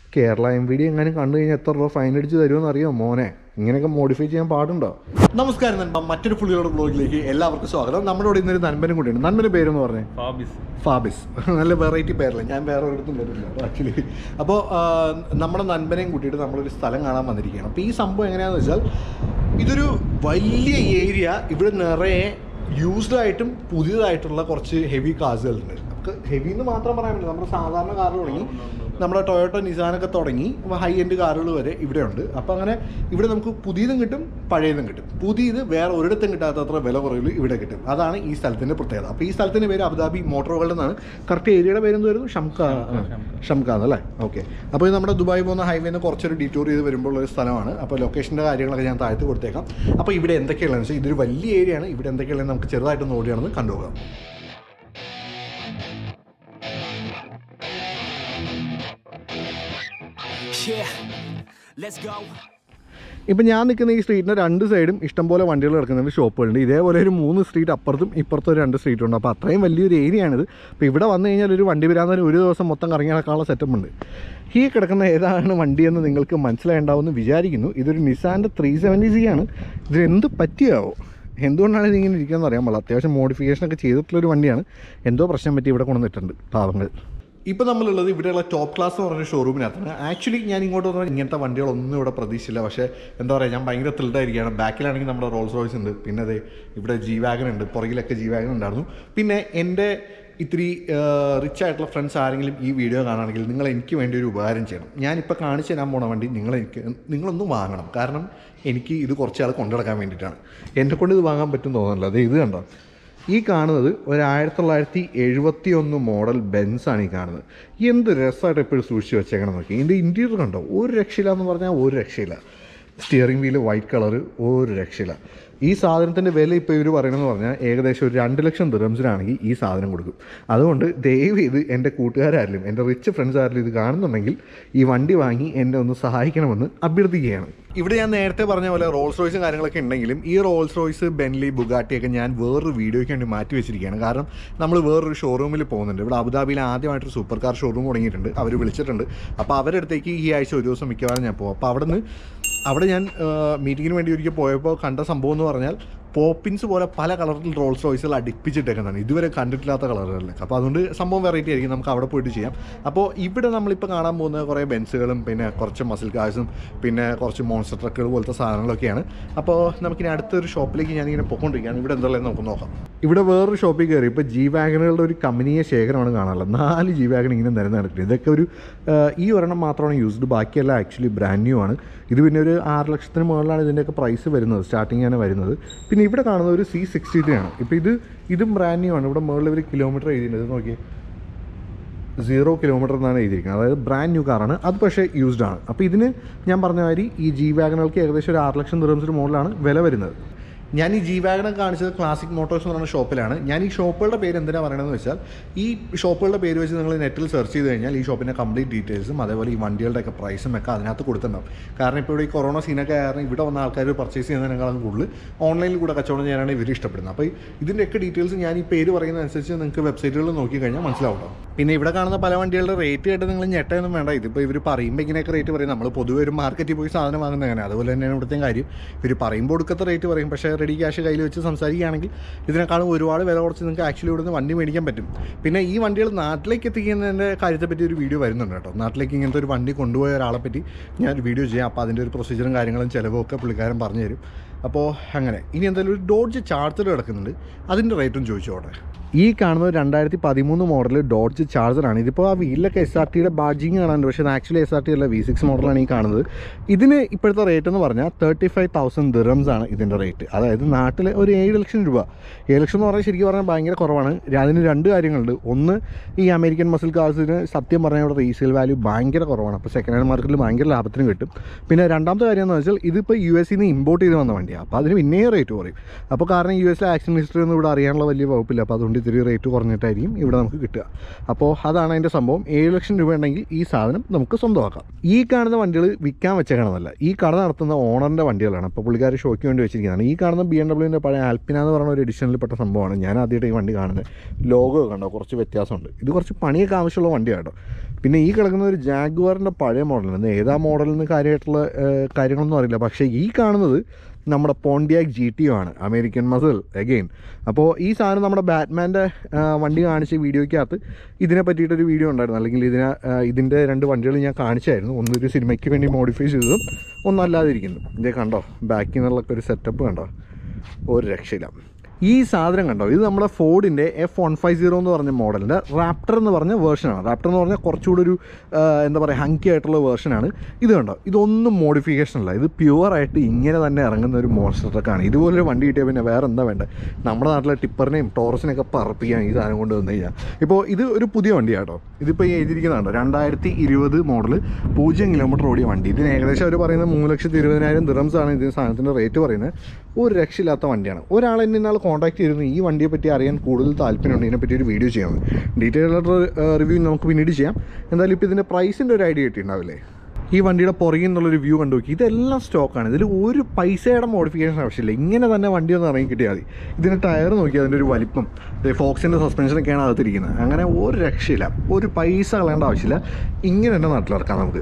Kerala M V D എങ്ങാനും കണ്ടു കഴിഞ്ഞാൽ എത്ര രൂപ ഫൈൻ അടിച്ച് തരുമെന്ന് അറിയോ മോനെ ഇങ്ങനെയൊക്കെ മോഡിഫൈ ചെയ്യാൻ പാടുണ്ടോ നമസ്കാരം നൻപ മറ്റൊരു പുള്ളിയുടെ ബ്ലോഗിലേക്ക് എല്ലാവർക്കും സ്വാഗതം നമ്മുടെ കൂടെ ഇന്നൊരു നൻപനും കൂടിയുണ്ട് നൻപൻ്റെ പേരെന്ന് പറഞ്ഞേ ഫാബിസ് ഫാബിസ് നല്ല വെറൈറ്റി പേരല്ല ഞാൻ വേറെ ഒരിടത്തും വരില്ല ആക്ച്വലി അപ്പോൾ നമ്മുടെ നൻപനെയും കൂട്ടിയിട്ട് നമ്മളൊരു സ്ഥലം കാണാൻ വന്നിരിക്കുകയാണ് അപ്പോൾ ഈ സംഭവം എങ്ങനെയാണെന്ന് വെച്ചാൽ ഇതൊരു വലിയ ഏരിയ ഇവിടെ നിറയെ യൂസ്ഡ് ആയിട്ടും പുതിയതായിട്ടുള്ള കുറച്ച് ഹെവി കാസുകളുണ്ട് നമുക്ക് ഹെവി എന്ന് മാത്രം പറയാൻ പറ്റില്ല നമ്മുടെ സാധാരണ കാറുകൾ തുടങ്ങി നമ്മുടെ ടൊയോട്ടോ നിസാനൊക്കെ തുടങ്ങി ഹൈ എൻഡ് കാറുകൾ വരെ ഇവിടെ ഉണ്ട് അപ്പോൾ അങ്ങനെ ഇവിടെ നമുക്ക് പുതിയതും കിട്ടും പഴയതും കിട്ടും പുതിയത് വേറെ ഒരിടത്തും കിട്ടാത്തത്ര വില കുറവിൽ ഇവിടെ കിട്ടും അതാണ് ഈ സ്ഥലത്തിൻ്റെ പ്രത്യേകത അപ്പോൾ ഈ സ്ഥലത്തിൻ്റെ പേര് അബുദാബി മോട്ടോർ വേൾഡ് എന്നാണ് കറക്റ്റ് ഏരിയയുടെ പേര് എന്തായിരുന്നു ഷംക ഷംകാന്ന് അല്ലേ ഓക്കെ അപ്പോൾ ഇത് നമ്മുടെ ദുബായ് പോകുന്ന ഹൈവേന്ന് കുറച്ചൊരു ഡിറ്റൂർ ചെയ്ത് വരുമ്പോൾ ഒരു സ്ഥലമാണ് അപ്പോൾ ലൊക്കേഷൻ്റെ കാര്യങ്ങളൊക്കെ ഞാൻ താഴ്ത്ത് കൊടുത്തേക്കാം അപ്പോൾ ഇവിടെ എന്തൊക്കെയുള്ളതെന്ന് വെച്ചാൽ ഇതൊരു വലിയ ഏരിയയാണ് ഇവിടെ എന്തൊക്കെയുള്ളത് നമുക്ക് ചെറുതായിട്ടൊന്ന് ഓടിയാണെന്ന് കണ്ടുപോകാം Yeah, let's go. ഇപ്പം ഞാൻ നിൽക്കുന്ന ഈ സ്ട്രീറ്റിൻ്റെ രണ്ട് സൈഡും ഇഷ്ടംപോലെ വണ്ടികൾ കിടക്കുന്നുണ്ട് ഷോപ്പുകളുണ്ട് ഇതേപോലെ ഒരു മൂന്ന് സ്ട്രീറ്റ് അപ്പുറത്തും ഇപ്പുറത്തും ഒരു രണ്ട് സ്ട്രീറ്റ് ഉണ്ട് അപ്പോൾ അത്രയും വലിയൊരു ഏരിയ ആണിത് അപ്പോൾ ഇവിടെ വന്നു കഴിഞ്ഞാൽ ഒരു വണ്ടി വരാൻ ഒരു ദിവസം മൊത്തം കറങ്ങി നടക്കാനുള്ള സെറ്റപ്പ് ഉണ്ട് ഈ കിടക്കുന്ന ഏതാണ് വണ്ടിയെന്ന് നിങ്ങൾക്ക് മനസ്സിലായിട്ടുണ്ടാവുമെന്ന് വിചാരിക്കുന്നു ഇതൊരു നിസാൻ്റെ ത്രീ സെവൻറ്റി സി ആണ് ഇത് എന്ത് പറ്റിയാവോ എന്തുകൊണ്ടാണ് ഇതിങ്ങനെ ഇരിക്കുകയെന്ന് അറിയാൻ പാടില്ല അത്യാവശ്യം മോഡിഫിക്കേഷനൊക്കെ ചെയ്തിട്ടുള്ളൊരു വണ്ടിയാണ് എന്തോ പ്രശ്നം പറ്റി ഇവിടെ കൊണ്ടുവന്നിട്ടുണ്ട് പാവങ്ങൾ ഇപ്പോൾ നമ്മളുള്ളത് ഇവിടെയുള്ള ടോപ്പ് ക്ലാസ് എന്ന് പറഞ്ഞ ഷോറൂമിനകത്താണ് ആക്ച്വലി ഞാൻ ഇങ്ങോട്ട് വന്നാൽ ഇങ്ങനത്തെ വണ്ടികളൊന്നും ഇവിടെ പ്രതീക്ഷിച്ചില്ല പക്ഷേ എന്താ പറയുക ഞാൻ ഭയങ്കര ത്രില്ഡായിരിക്കുകയാണ് ബാക്കിലാണെങ്കിൽ നമ്മുടെ റോൾസ് റോയ്സ് ഉണ്ട് പിന്നെ അതെ ഇവിടെ ജി വാഗൻ ഉണ്ട് പുറകിലൊക്കെ ജി വാഗൻ ഉണ്ടായിരുന്നു പിന്നെ എൻ്റെ ഇത്തിരി റിച്ച് ആയിട്ടുള്ള ഫ്രണ്ട്സ് ആരെങ്കിലും ഈ വീഡിയോ കാണുകയാണെങ്കിൽ നിങ്ങൾ എനിക്ക് വേണ്ടി ഒരു ഉപകാരം ചെയ്യണം ഞാനിപ്പോൾ കാണിച്ചു തരാൻ പോണ വണ്ടി നിങ്ങൾ എനിക്ക് നിങ്ങളൊന്ന് വാങ്ങണം കാരണം എനിക്ക് ഇത് കുറച്ച് ആൾ കൊണ്ടുനടക്കാൻ വേണ്ടിയിട്ടാണ് എന്നെ കൊണ്ട് ഇത് വാങ്ങാൻ പറ്റും തോന്നുന്നില്ല അത് ഇത് കണ്ടോ ഈ കാണുന്നത് ഒരു ആയിരത്തി തൊള്ളായിരത്തി എഴുപത്തി ഒന്ന് മോഡൽ ബെൻസാണ് ഈ കാണുന്നത് എന്ത് രസമായിട്ട് എപ്പോഴും സൂക്ഷിച്ച് വെച്ചേക്കണം നോക്കി ഇതിൻ്റെ ഇൻറ്റീരിയർ കണ്ടോ ഒരു രക്ഷയില്ല എന്ന് പറഞ്ഞാൽ ഒരു രക്ഷയില്ല സ്റ്റിയറിംഗ് വീല് വൈറ്റ് കളറ് ഒരു രക്ഷയില്ല ഈ സാധനത്തിൻ്റെ വില ഇപ്പോൾ ഇവർ പറയണമെന്ന് പറഞ്ഞാൽ ഏകദേശം ഒരു രണ്ട് ലക്ഷം ദിറംസിനാണെങ്കിൽ ഈ സാധനം കൊടുക്കും അതുകൊണ്ട് ദയവ് ഇത് എൻ്റെ കൂട്ടുകാരാരിലും എൻ്റെ റിച്ച് ഫ്രണ്ട്സ് ആരിലും ഇത് കാണുന്നുണ്ടെങ്കിൽ ഈ വണ്ടി വാങ്ങി എന്നെ ഒന്ന് സഹായിക്കണമെന്ന് അഭ്യർത്ഥിക്കുകയാണ് ഇവിടെ ഞാൻ നേരത്തെ പറഞ്ഞ പോലെ റോൾസ് റോയ്സും കാര്യങ്ങളൊക്കെ ഉണ്ടെങ്കിലും ഈ റോൾസ് റോയ്സ് ബെൻലി ബുഗാട്ടിയൊക്കെ ഞാൻ വേറൊരു വീഡിയോയ്ക്ക് വേണ്ടി മാറ്റി വെച്ചിരിക്കുകയാണ് കാരണം നമ്മൾ വേറൊരു ഷോറൂമിൽ പോകുന്നുണ്ട് ഇവിടെ അബുദാബിയിൽ ആദ്യമായിട്ടൊരു സൂപ്പർ കാർ ഷോറൂം തുടങ്ങിയിട്ടുണ്ട് അവർ വിളിച്ചിട്ടുണ്ട് അപ്പോൾ അവരുടെ അടുത്തേക്ക് ഈ ആഴ്ച ഒരു ദിവസം മിക്കവാറും ഞാൻ പോകും അപ്പോൾ അവിടെ നിന്ന് അവിടെ ഞാൻ മീറ്റിങ്ങിന് വേണ്ടി ഒരിക്കൽ പോയപ്പോൾ കണ്ട സംഭവം എന്ന് പറഞ്ഞാൽ പോപ്പിൻസ് പോലെ പല കളറിൽ റോൾസ് റോയ്സുകൾ അടുപ്പിച്ചിട്ടേക്കുന്നതാണ് ഇതുവരെ കണ്ടിട്ടില്ലാത്ത കളറുകളിലൊക്കെ അപ്പോൾ അതുകൊണ്ട് സംഭവം വെറൈറ്റി ആയിരിക്കും നമുക്ക് അവിടെ പോയിട്ട് ചെയ്യാം അപ്പോൾ ഇവിടെ നമ്മളിപ്പോൾ കാണാൻ പോകുന്ന കുറേ ബെൻസുകളും പിന്നെ കുറച്ച് മസിൽ കാഴ്സും പിന്നെ കുറച്ച് മോൺസ്റ്റർ ട്രക്കുകൾ പോലത്തെ സാധനങ്ങളൊക്കെയാണ് അപ്പോൾ നമുക്കിനി അടുത്തൊരു ഷോപ്പിലേക്ക് ഞാനിങ്ങനെ പോയിക്കൊണ്ടിരിക്കുകയാണ് ഇവിടെ എന്തുള്ളത് നമുക്ക് നോക്കാം ഇവിടെ വേറൊരു ഷോപ്പിൽ കയറി ഇപ്പോൾ ജി വാഗനുകളുടെ ഒരു കമ്പനിയെ ശേഖരമാണ് കാണാനുള്ളത് നാല് ജി വാഗൺ ഇങ്ങനെ നിരന്ന് നടക്കുന്നത് ഇതൊക്കെ ഒരു ആ, ഈ ഒരെണ്ണം മാത്രമാണ് യൂസ്ഡ് ബാക്കിയെല്ലാം ആക്ച്വലി ബ്രാൻഡ് ന്യൂ ആണ് ഇത് പിന്നെ ഒരു ആറ് ലക്ഷത്തിന് മുകളിലാണ് ഇതിൻ്റെയൊക്കെ പ്രൈസ് വരുന്നത് സ്റ്റാർട്ടിങ് ആണ് വരുന്നത് പിന്നെ ഇവിടെ കാണുന്നത് ഒരു സി സിക്സ്റ്റി ത്രീ ആണ് ഇപ്പോൾ ഇത് ഇതും ബ്രാൻഡ് ന്യൂ ആണ് ഇവിടെ മുകളിൽ ഒരു കിലോമീറ്റർ എഴുതിയിട്ടുണ്ട് ഇത് നോക്കിയേ സീറോ കിലോമീറ്റർ എന്നാണ് എഴുതിയിരിക്കുന്നത് അതായത് ബ്രാൻഡ് ന്യൂ കാറാണ് അത് പക്ഷേ യൂസ്ഡ് ആണ് അപ്പോൾ ഇതിന് ഞാൻ പറഞ്ഞ മാതിരി ഈ ജി വാഗണുകൾക്ക് ഏകദേശം ഒരു ആറ് ലക്ഷം ദിറംസിന് മുകളിലാണ് വില വരുന്നത് ഞാൻ ഈ ജി വാഗൺ കാണിച്ചത് ക്ലാസിക് മോട്ടോഴ്സ് എന്ന് പറയുന്ന ഷോപ്പിലാണ് ഞാൻ ഈ ഷോപ്പുകളുടെ പേര് എന്തിനാണ് പറയണമെന്ന് വെച്ചാൽ ഈ ഷോപ്പുകളുടെ പേര് വെച്ച് നിങ്ങൾ നെറ്റിൽ സെർച്ച് ചെയ്ത് കഴിഞ്ഞാൽ ഈ ഷോപ്പിൻ്റെ കംപ്ലീറ്റ് ഡീറ്റെയിൽസും അതേപോലെ ഈ വണ്ടികളുടെ ഒക്കെ പ്രൈസും ഒക്കെ അതിനകത്ത് കൊടുത്തിട്ടുണ്ടാവും കാരണം ഇപ്പോൾ ഇവിടെ ഈ കൊറോണ സീനൊക്കെ കാരണം ഇവിടെ വന്ന ആൾക്കാർ പർച്ചേസ് ചെയ്യുന്നതിനേക്കാളും കൂടുതൽ ഓൺലൈനിൽ കൂടെ കച്ചവടം ചെയ്യാനാണ് ഇവർ ഇഷ്ടപ്പെടുന്നത് അപ്പോൾ ഇതിൻ്റെയൊക്കെ ഡീറ്റെയിൽസ് ഞാൻ ഈ പേര് പറയുന്നതനുസരിച്ച് നിങ്ങൾക്ക് വെബ്സൈറ്റുകളിൽ നോക്കി കഴിഞ്ഞാൽ മനസ്സിലാവും പിന്നെ ഇവിടെ കാണുന്ന പല വണ്ടികളുടെ റേറ്റ് കേട്ട് നിങ്ങൾ ഞെട്ടൊന്നും വേണ്ട ഇതിപ്പോൾ ഇവർ പറയുമ്പോൾ ഇങ്ങനെയൊക്കെ റേറ്റ് പറയും നമ്മൾ പൊതുവെ ഒരു മാർക്കറ്റിൽ പോയി സാധനം വാങ്ങുന്നത് അങ്ങനെ അതുപോലെ തന്നെയാണ് ഇവിടുത്തെ കാര്യം ഇവർ പറയുമ്പോൾ കൊടുക്കത്ത റേറ്റ് പറയും പക്ഷേ റെഡി ക്യാഷ് കയ്യിൽ വെച്ച് സംസാരിക്കുകയാണെങ്കിൽ ഇതിനേക്കാളും ഒരുപാട് വില കുറച്ച് നിങ്ങൾക്ക് ആക്ച്വലി ഇവിടുന്ന് വണ്ടി മേടിക്കാൻ പറ്റും പിന്നെ ഈ വണ്ടികൾ നാട്ടിലേക്ക് എത്തിക്കുന്നതിൻ്റെ കാര്യത്തെപ്പറ്റി ഒരു വീഡിയോ വരുന്നുണ്ട് കേട്ടോ നാട്ടിലേക്ക് ഇങ്ങനത്തെ ഒരു വണ്ടി കൊണ്ടുപോയ ഒരാളെ പറ്റി ഞാൻ ഒരു വീഡിയോ ചെയ്യാം അപ്പോൾ അതിൻ്റെ ഒരു പ്രൊസീജറും കാര്യങ്ങളും ചിലവും ഒക്കെ പുള്ളിക്കാരൻ പറഞ്ഞു തരും അപ്പോൾ അങ്ങനെ ഇനി എന്തായാലും ഒരു ഡോഡ്ജ് ചാർജർ കിടക്കുന്നുണ്ട് അതിൻ്റെ റേറ്റും ചോദിച്ചോട്ടെ ഈ കാണുന്നത് രണ്ടായിരത്തി പതിമൂന്ന് മോഡൽ ഡോഡ്ജ് ചാർജറാണ് ഇതിപ്പോൾ ആ വീലിലൊക്കെ എസ് ആർ ടിയുടെ ബാഡ്ജിങ് കാണാനുണ്ട് പക്ഷേ അത് ആക്ച്വലി എസ് ആർ ടി അല്ല വി സിക്സ് മോഡലാണ് ഈ കാണുന്നത് ഇതിന് ഇപ്പോഴത്തെ റേറ്റ് എന്ന് പറഞ്ഞാൽ തേർട്ടി ഫൈവ് തൗസൻഡ് ദിറംസ് ആണ് ഇതിൻ്റെ റേറ്റ് അതായത് നാട്ടിൽ ഒരു ഏഴ് ലക്ഷം രൂപ ഏഴ് ലക്ഷം എന്ന് പറഞ്ഞാൽ ശരിക്കും പറഞ്ഞാൽ ഭയങ്കര കുറവാണ് അതിന് രണ്ട് കാര്യങ്ങളുണ്ട് ഒന്ന് ഈ അമേരിക്കൻ മസിൽ കാർസിന് സത്യം പറഞ്ഞാൽ ഇവിടെ റീസെയിൽ വാല്യൂ ഭയങ്കര കുറവാണ് അപ്പോൾ സെക്കൻഡ് ഹാൻഡ് മാർക്കറ്റിൽ ഭയങ്കര ലാഭത്തിന് കിട്ടും പിന്നെ രണ്ടാമത്തെ കാര്യം എന്ന് വെച്ചാൽ ഇതിപ്പോൾ യു എസിൽ നിന്ന് ഇമ്പോർട്ട് ചെയ്ത് വന്ന വണ്ടിയാണ് അപ്പോൾ അതിന് പിന്നെയും റേറ്റ് കുറയും അപ്പോൾ കാരണം യു എസിലെ ആക്സിഡൻ ഹിസ്റ്ററി ഒന്നും ഇവിടെ അറിയാനുള്ള വലിയ വകുപ്പില്ല അപ്പോൾ അതുകൊണ്ട് അതിൻ്റെ ഇത്തിരി റേറ്റ് കുറഞ്ഞിട്ടായിരിക്കും ഇവിടെ നമുക്ക് കിട്ടുക അപ്പോൾ അതാണ് അതിൻ്റെ സംഭവം ഏഴ് ലക്ഷം രൂപ ഉണ്ടെങ്കിൽ ഈ സാധനം നമുക്ക് സ്വന്തമാക്കാം ഈ കാണുന്ന വണ്ടികൾ വിൽക്കാൻ വെച്ചേക്കണമെന്നല്ല ഈ കട നടത്തുന്ന ഓണറിൻ്റെ വണ്ടികളാണ് അപ്പോൾ പുള്ളിക്കാർ ഷോയ്ക്ക് വേണ്ടി വെച്ചിരിക്കുന്നതാണ് ഈ കാണുന്ന ബി എം ഡബ്ല്യൂൻ്റെ പഴയ ആൽപ്പിന എന്ന് പറയുന്ന ഒരു എഡിഷനിൽപ്പെട്ട സംഭവമാണ് ഞാൻ ആദ്യമായിട്ട് ഈ വണ്ടി കാണുന്നത് ലോഗോ കണ്ടോ കുറച്ച് വ്യത്യാസമുണ്ട് ഇത് കുറച്ച് പണിയൊക്കെ ആവശ്യമുള്ള വണ്ടിയാണ് കേട്ടോ പിന്നെ ഈ കിടക്കുന്ന ഒരു ജാഗ്വാറിൻ്റെ പഴയ മോഡലാണ് ഏതാ മോഡലിൽ നിന്ന് കാര്യമായിട്ടുള്ള ഏഹ്, കാര്യങ്ങളൊന്നും അറിയില്ല പക്ഷേ ഈ കാണുന്നത് നമ്മുടെ പോണ്ടിയാക് ജി ടി ആണ് അമേരിക്കൻ മസിൽ അഗെയിൻ അപ്പോൾ ഈ സാധനം നമ്മുടെ ബാറ്റ്മാൻ്റെ വണ്ടി കാണിച്ച വീഡിയോയ്ക്കകത്ത് ഇതിനെ പറ്റിയിട്ടൊരു വീഡിയോ ഉണ്ടായിരുന്നു അല്ലെങ്കിൽ ഇതിനെ ആ, ഇതിൻ്റെ രണ്ട് വണ്ടികൾ ഞാൻ കാണിച്ചായിരുന്നു ഒന്നൊരു സിനിമയ്ക്ക് വേണ്ടി മോഡിഫൈ ചെയ്തതും ഒന്നല്ലാതിരിക്കുന്നു ഇതേ കണ്ടോ ബാക്കിൽ നിന്നുള്ളൊക്കെ ഒരു സെറ്റപ്പ് കണ്ടോ ഒരു രക്ഷയില്ല ഈ സാധനം കണ്ടോ ഇത് നമ്മുടെ ഫോർഡിൻ്റെ എഫ് വൺ ഫൈവ് സീറോ എന്ന് പറഞ്ഞ മോഡലിൻ്റെ റാപ്റ്റർ എന്ന് പറഞ്ഞ വേർഷനാണ് റാപ്റ്റർ എന്ന് പറഞ്ഞാൽ കുറച്ചുകൂടി ഒരു ആ, എന്താ പറയുക ഹങ്കി ആയിട്ടുള്ള വേർഷനാണ് ഇത് കണ്ടോ ഇതൊന്നും മോഡിഫിക്കേഷൻ അല്ല ഇത് പ്യുവറായിട്ട് ഇങ്ങനെ തന്നെ ഇറങ്ങുന്ന ഒരു മോൺസ്റ്റർ ട്രക്കാണ് ഇതുപോലൊരു വണ്ടി കിട്ടിയാൽ പിന്നെ വേറെ എന്താ വേണ്ടത് നമ്മുടെ നാട്ടിലെ ടിപ്പറിനെയും ടോറസിനെയൊക്കെ പറപ്പിക്കാൻ ഈ സാധനം കൊണ്ട് വന്നു കഴിഞ്ഞാൽ ഇപ്പോൾ ഇത് ഒരു പുതിയ വണ്ടിയാണ് കേട്ടോ ഇതിപ്പോൾ ഈ എഴുതിയിരിക്കുന്നതാണോ രണ്ടായിരത്തി ഇരുപത് മോഡൽ പൂജ്യം കിലോമീറ്റർ ഓടിയ വണ്ടി ഇതിന് ഏകദേശം അവർ പറയുന്നത് മൂന്ന് ലക്ഷത്തി ഇരുപതിനായിരം ദിറംസ് ആണ് ഇതിന് സാധനത്തിൻ്റെ റേറ്റ് പറയുന്നത് ഒരു രക്ഷയില്ലാത്ത വണ്ടിയാണ് ഒരാൾ എന്നെ ഇന്നാൾ കോൺടാക്ട് ചെയ്തിരുന്നു ഈ വണ്ടിയെ പറ്റി അറിയാൻ കൂടുതൽ താല്പര്യമുണ്ട് ഇതിനെപ്പറ്റി ഒരു വീഡിയോ ചെയ്യാൻ ഡീറ്റെയിൽ ആയിട്ടുള്ള റിവ്യൂ നമുക്ക് പിന്നീട് ചെയ്യാം എന്തായാലും ഇപ്പോൾ ഇതിൻ്റെ പ്രൈസിൻ്റെ ഒരു ഐഡിയ കിട്ടിയിട്ടുണ്ടാവില്ലേ ഈ വണ്ടിയുടെ പുറകിൽ നിന്നുള്ളൊരു വ്യൂ കണ്ടു നോക്കി ഇതെല്ലാം സ്റ്റോക്കാണ് ഇതിൽ ഒരു പൈസയുടെ മോഡിഫിക്കേഷൻ ആവശ്യമില്ല ഇങ്ങനെ തന്നെ വണ്ടി ഒന്ന് ഇറങ്ങി കിട്ടിയാൽ മതി ഇതിൻ്റെ ടയർ നോക്കി അതിൻ്റെ ഒരു വലിപ്പം ഫോക്സിൻ്റെ സസ്പെൻഷനൊക്കെയാണ് അകത്തിരിക്കുന്നത് അങ്ങനെ ഒരു രക്ഷയില്ല ഒരു പൈസ കളയേണ്ട ആവശ്യമില്ല ഇങ്ങനെ തന്നെ നാട്ടിലിറക്കാം നമുക്ക്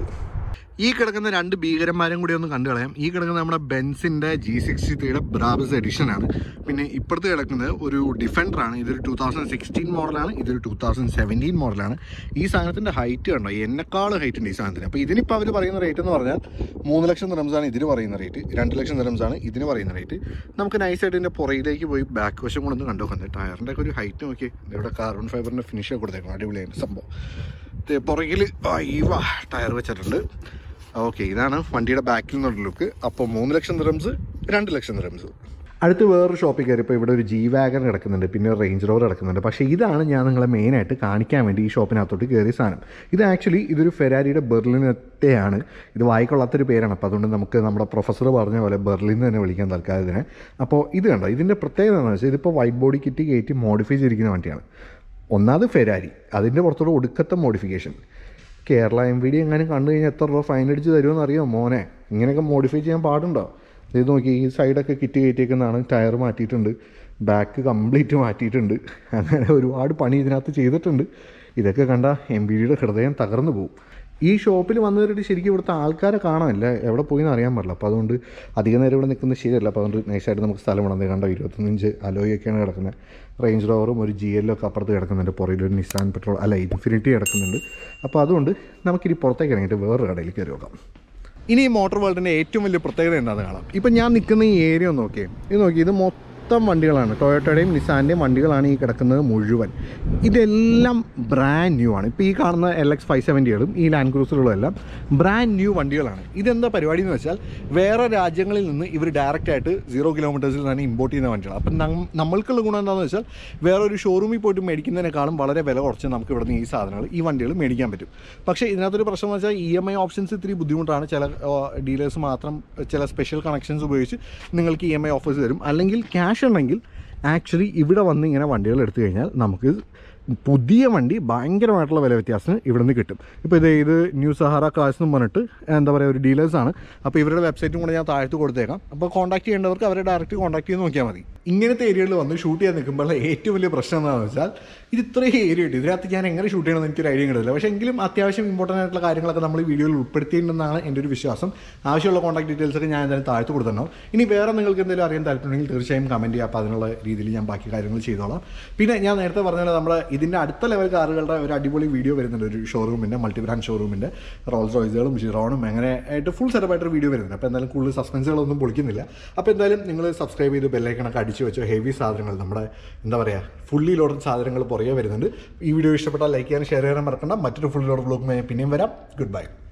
ഈ കിടക്കുന്ന രണ്ട് ഭീകരന്മാരും കൂടി ഒന്ന് കണ്ടു കളയാം ഈ കിടക്കുന്ന നമ്മുടെ ബെൻസിൻ്റെ ജി സിക്സ്റ്റി ത്രീയുടെ ബ്രാബസ് എഡിഷൻ ആണ് പിന്നെ ഇപ്പുറത്ത് കിടക്കുന്നത് ഒരു ഡിഫൻഡർ ആണ് ഇതൊരു ടൂ തൗസൻഡ് സിക്സ്റ്റീൻ മോഡലാണ് ഇതൊരു ടൂ തൗസൻഡ് സെവൻറ്റീൻ മോഡലാണ് ഈ സാധനത്തിൻ്റെ ഹൈറ്റ് കണ്ടോ എന്നെക്കാൾ ഹൈറ്റ് ഉണ്ട് ഈ സാധനത്തിന് അപ്പോൾ ഇതിനിപ്പോൾ അവർ പറയുന്ന റേറ്റ് എന്ന് പറഞ്ഞാൽ മൂന്ന് ലക്ഷം നിറംസാണ് ഇതിന് പറയുന്ന റേറ്റ് രണ്ട് ലക്ഷം നിറംസാണ് ഇതിന് പറയുന്ന റേറ്റ് നമുക്ക് നൈസായിട്ട് ഇതിൻ്റെ പുറയിലേക്ക് പോയി ബാക്ക് വശം കൊണ്ടൊന്ന് കണ്ടുനോക്കുന്നത് ടയറിൻ്റെ ഒക്കെ ഒരു ഹൈറ്റ് നോക്കി ഇവിടെ കാർബൺ ഫൈബറിൻ്റെ ഫിനിഷ് കൊടുത്തേക്കണം അടിപൊളിയായിട്ട് സംഭവം ദേ പുറകിൽ അയ്യവ ടയർ വെച്ചിട്ടുണ്ട് ഓക്കെ ഇതാണ് വണ്ടിയുടെ ബാക്കിൽ നിന്നുള്ള ലുക്ക് അപ്പോൾ മൂന്ന് ലക്ഷം ദിറംസ് രണ്ട് ലക്ഷം ദിറംസ് അടുത്ത് വേറൊരു ഷോപ്പിൽ കയറിയപ്പോൾ ഇവിടെ ഒരു ജി വാഗൺ കിടക്കുന്നുണ്ട് പിന്നെ ഒരു റേഞ്ച് റോവർ കിടക്കുന്നുണ്ട് പക്ഷേ ഇതാണ് ഞാൻ നിങ്ങളെ മെയിനായിട്ട് കാണിക്കാൻ വേണ്ടി ഈ ഷോപ്പിനകത്തോട്ട് കയറിയ സാധനം ഇത് ആക്ച്വലി ഇതൊരു ഫെരാരിയുടെ ബെർലിനത്തെയാണ് ഇത് വായിക്കൊള്ളാത്തൊരു പേരാണ് അപ്പോൾ അതുകൊണ്ട് നമുക്ക് നമ്മുടെ പ്രൊഫസർ പറഞ്ഞ പോലെ ബെർലിൻ തന്നെ വിളിക്കാൻ തൽക്കാലത്തിന് അപ്പോൾ ഇത് കണ്ടോ ഇതിൻ്റെ പ്രത്യേകത എന്താണെന്ന് വെച്ചാൽ ഇതിപ്പോൾ വൈറ്റ് ബോഡി കിറ്റ് കയറ്റി മോഡിഫൈ ചെയ്തിരിക്കുന്ന വണ്ടിയാണ് ഒന്നാമത് ഫെരാരി അതിൻ്റെ പുറത്തോട് ഒടുക്കത്തെ modification Kerala M V D എങ്ങാനും കണ്ടു കഴിഞ്ഞാൽ എത്ര രൂപ ഫൈൻ അടിച്ച് തരുമെന്ന് അറിയാമോ മോനെ ഇങ്ങനെയൊക്കെ മോഡിഫൈ ചെയ്യാൻ പാടുണ്ടോ ഇത് നോക്കി ഈ സൈഡൊക്കെ കിറ്റ് കയറ്റിയേക്കുന്നതാണ് ടയർ മാറ്റിയിട്ടുണ്ട് ബാക്ക് കംപ്ലീറ്റ് മാറ്റിയിട്ടുണ്ട് അങ്ങനെ ഒരുപാട് പണി ഇതിനകത്ത് ചെയ്തിട്ടുണ്ട് ഇതൊക്കെ കണ്ട എം വി ഡിയുടെ ഹൃദയം തകർന്നു പോകും ഈ ഷോപ്പിൽ വന്നവരുടെ ശരിക്കും ഇവിടുത്തെ ആൾക്കാരെ കാണാനില്ല എവിടെ പോയി എന്ന് അറിയാൻ പാടില്ല അപ്പോൾ അതുകൊണ്ട് അധികം നേരം ഇവിടെ നിൽക്കുന്നത് ശരിയല്ല അപ്പോൾ അതുകൊണ്ട് നൈസായിട്ട് നമുക്ക് സ്ഥലം വേണം കണ്ടോ ഇരുപത്തൊന്നിഞ്ച് അലോയൊക്കെയാണ് കിടക്കുന്നത് റേഞ്ച് റോവറും ഒരു ജി എല്ലൊക്കെ അപ്പുറത്ത് കിടക്കുന്നുണ്ട് പുറകിൽ ഒരു നിസാൻ പെട്രോൾ അല്ല ഇൻഫിനിറ്റി കിടക്കുന്നുണ്ട് അപ്പോൾ അതുകൊണ്ട് നമുക്കിനി പുറത്തേക്ക് ഇറങ്ങിയിട്ട് വേറൊരു കടയിൽ കയറി നോക്കാം ഇനി ഈ മോട്ടോർ വേൾഡിൻ്റെ ഏറ്റവും വലിയ പ്രത്യേകത എന്താണെന്ന് കാണാം ഇപ്പം ഞാൻ നിൽക്കുന്ന ഈ ഏരിയ ഒന്ന് നോക്കിയേ ഇത് നോക്കി ഇത് മൊത്തം വണ്ടികളാണ് ടൊയോട്ടയുടെയും നിസാൻ്റെയും വണ്ടികളാണ് ഈ കിടക്കുന്നത് മുഴുവൻ ഇതെല്ലാം ബ്രാൻഡ് ന്യൂ ആണ് ഇപ്പോൾ ഈ കാണുന്ന എൽ എക്സ് ഫൈവ് സെവൻറ്റികളും ഈ ലാൻഡ് ക്രൂസറുകളും എല്ലാം ബ്രാൻഡ് ന്യൂ വണ്ടികളാണ് ഇതെന്താ പരിപാടി എന്ന് വെച്ചാൽ വേറെ രാജ്യങ്ങളിൽ നിന്ന് ഇവർ ഡയറക്റ്റ് ആയിട്ട് സീറോ കിലോമീറ്റേഴ്സിൽ തന്നെ ഇമ്പോർട്ട് ചെയ്യുന്ന വണ്ടികളാണ് അപ്പം നം- നമ്മൾക്കുള്ള ഗുണം എന്താണെന്ന് വെച്ചാൽ വേറൊരു ഷോറൂമിൽ പോയിട്ട് മേടിക്കുന്നതിനേക്കാളും വളരെ വില കുറച്ച് നമുക്ക് ഇവിടെ നിന്ന് ഈ സാധനങ്ങൾ ഈ വണ്ടികൾ മേടിക്കാൻ പറ്റും പക്ഷേ ഇതിനകത്തൊരു പ്രശ്നം എന്ന് വെച്ചാൽ ഇ എം ഐ ഓപ്ഷൻസ് ഇത്തിരി ബുദ്ധിമുട്ടാണ് ചില ഡീലേഴ്സ് മാത്രം ചില സ്പെഷ്യൽ കണക്ഷൻസ് ഉപയോഗിച്ച് നിങ്ങൾക്ക് ഇ എം ഐ ഓഫേഴ്സ് തരും അല്ലെങ്കിൽ ക്യാഷ് ഉണ്ടെങ്കിൽ ആക്ച്വലി ഇവിടെ വന്ന് ഇങ്ങനെ വണ്ടികൾ എടുത്തു കഴിഞ്ഞാൽ നമുക്ക് പുതിയ വണ്ടി ഭയങ്കരമായിട്ടുള്ള വില വ്യത്യാസത്തിന് ഇവിടെ നിന്ന് കിട്ടും ഇപ്പോൾ ഇത് ഇത് ന്യൂ സഹാറ കാസ് എന്ന് പറഞ്ഞിട്ട് എന്താ പറയുക ഒരു ഡീലേഴ്സാണ് അപ്പോൾ ഇവരുടെ വെബ്സൈറ്റും കൂടെ ഞാൻ താഴത്ത് കൊടുത്തേക്കാം അപ്പോൾ കോൺടാക്ട് ചെയ്യേണ്ടവർക്ക് അവരെ ഡയറക്റ്റ് കോൺടാക്ട് ചെയ്ത് നോക്കിയാൽ മതി ഇങ്ങനത്തെ ഏരിയകളിൽ വന്ന് ഷൂട്ട് ചെയ്യാൻ നിൽക്കുമ്പോൾ ഏറ്റവും വലിയ പ്രശ്നം എന്താണെന്ന് വെച്ചാൽ ഇത് ഇത്രയും ഏരിയ ഉണ്ട് ഇതിനകത്ത് ഞാൻ എങ്ങനെ ഷൂട്ട് ചെയ്യണമെന്ന് എനിക്കൊരു ഐഡിയ കിട്ടില്ല പക്ഷേ എങ്കിലും അത്യാവശ്യം ഇമ്പോർട്ടൻ്റ് ആയിട്ടുള്ള കാര്യങ്ങളൊക്കെ നമ്മൾ ഈ വീഡിയോയിൽ ഉൾപ്പെടുത്തിയിട്ടുണ്ടെന്നാണ് എൻ്റെ ഒരു വിശ്വാസം ആവശ്യമുള്ള കോൺടാക്ട് ഡീറ്റെയിൽസ് ഒക്കെ ഞാൻ എന്തായാലും താഴ്ത്ത് കൊടുത്തിട്ടുണ്ടാവും ഇനി വേറെ നിങ്ങൾക്ക് എന്തെങ്കിലും അറിയാൻ താല്പര്യമുണ്ടെങ്കിൽ തീർച്ചയായും കമൻറ്റ് ചെയ്യുക അപ്പോൾ അതിനുള്ള രീതിയിൽ ഞാൻ ബാക്കി കാര്യങ്ങൾ ചെയ്തോളാം പിന്നെ ഞാൻ നേരത്തെ പറഞ്ഞ പോലെ നമ്മുടെ ഇതിൻ്റെ അടുത്ത ലെവൽ കാറുകളുടെ ഒരു അടിപൊളി വീഡിയോ വരുന്നുണ്ട് ഒരു ഷോറൂമിൻ്റെ മൾട്ടി ബ്രാൻഡ് ഷോറൂമിൻ്റെ റോൾസ് റോയ്സുകളും ജിറോണും അങ്ങനെ ആയിട്ട് ഫുൾ സെറ്റപ്പായിട്ടൊരു വീഡിയോ വരുന്നുണ്ട് അപ്പോൾ എന്തായാലും കൂടുതൽ സസ്പെൻസുകളൊന്നും പൊളിക്കുന്നില്ല അപ്പോൾ എന്തായാലും നിങ്ങൾ സബ്സ്ക്രൈബ് ചെയ്ത് ബെല്ലൈക്കണൊക്കെ അടിച്ച് വെച്ചോ ഹെവി സാധനങ്ങൾ നമ്മുടെ എന്താ പറയുക ഫുള്ളി ലോഡ് സാധനങ്ങൾ പുറകെ വരുന്നുണ്ട് ഈ വീഡിയോ ഇഷ്ടപ്പെട്ടാൽ ലൈക്ക് ചെയ്യാനും ഷെയർ ചെയ്യാനും മറക്കണ്ട മറ്റൊരു ഫുള്ളി ലോഡ് ബ്ലോഗ് പിന്നെയും വരാം ഗുഡ് ബൈ